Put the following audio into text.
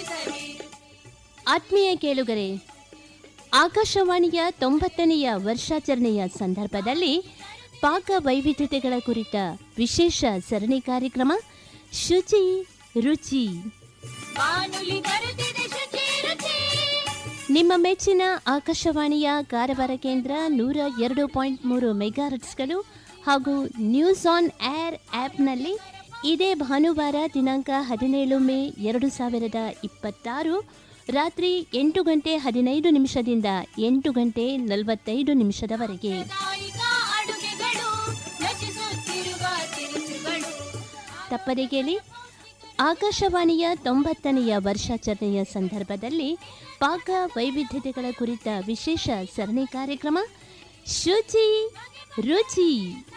ಆತ್ಮೀಯ ಕೇಳುಗರೆ ಆಕಾಶವಾಣಿಯ ತೊಂಬತ್ತನೆಯ ವರ್ಷಾಚರಣೆಯ ಸಂದರ್ಭದಲ್ಲಿ ಪಾಕ ವೈವಿಧ್ಯತೆಗಳ ಕುರಿತ ವಿಶೇಷ ಸರಣಿ ಕಾರ್ಯಕ್ರಮ ಶುಚಿ ರುಚಿ ಬಾನುಲಿ ಬರುತ್ತಿದೆ ಶುಚಿ ರುಚಿ ನಿಮ್ಮ ಮೆಚ್ಚಿನ ಆಕಾಶವಾಣಿಯ ಕಾರವಾರ ಕೇಂದ್ರ ನೂರ ಎರಡು ಪಾಯಿಂಟ್ ಮೂರು ಮೆಗಾಹರ್ಟ್ಸ್ಗಳು ಹಾಗೂ ನ್ಯೂಸ್ ಆನ್ ಏರ್ ಆ್ಯಪ್ನಲ್ಲಿ ಇದೇ ಭಾನುವಾರ ದಿನಾಂಕ ಹದಿನೇಳು ಮೇ ಎರಡು ಸಾವಿರದ ಇಪ್ಪತ್ತಾರು ರಾತ್ರಿ ಎಂಟು ಗಂಟೆ ಹದಿನೈದು ನಿಮಿಷದಿಂದ ಎಂಟು ಗಂಟೆ ನಲವತ್ತೈದು ನಿಮಿಷದವರೆಗೆ ಗಾಯಿಕ ಅಡುಗೆಗಳು ರಚಿಸುತ್ತಿರುವ ತಿನಿಸುಗಳು ತಪ್ಪದೆ ಕೇಳಿ ಆಕಾಶವಾಣಿಯ ತೊಂಬತ್ತನೆಯ ವರ್ಷಾಚರಣೆಯ ಸಂದರ್ಭದಲ್ಲಿ ಪಾಕ ವೈವಿಧ್ಯತೆಗಳ ಕುರಿತ ವಿಶೇಷ ಸರಣಿ ಕಾರ್ಯಕ್ರಮ ಶುಚಿ ರುಚಿ